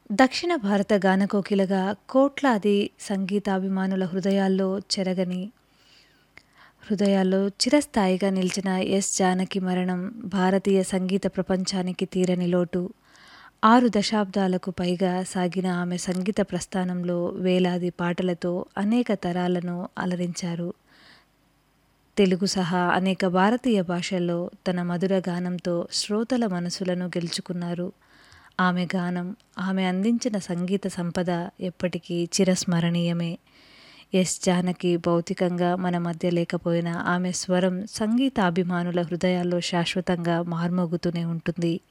దక్షిణ భారత గానకోకిలగా కోట్లాది సంగీతాభిమానుల హృదయాల్లో చెరగని హృదయాల్లో చిరస్థాయిగా నిలిచిన ఎస్ జానకి మరణం భారతీయ సంగీత ప్రపంచానికి తీరని లోటు ఆరు దశాబ్దాలకు పైగా సాగిన ఆమె సంగీత ప్రస్థానంలో వేలాది పాటలతో అనేక తరాలను అలరించారు తెలుగు సహా అనేక భారతీయ భాషల్లో తన మధుర గానంతో శ్రోతల మనసులను గెలుచుకున్నారు ఆమె గానం ఆమె అందించిన సంగీత సంపద ఎప్పటికీ చిరస్మరణీయమే ఎస్ జానకి భౌతికంగా మన మధ్య లేకపోయినా ఆమె స్వరం సంగీత అభిమానుల హృదయాల్లో శాశ్వతంగా మార్మోగుతూనే ఉంటుంది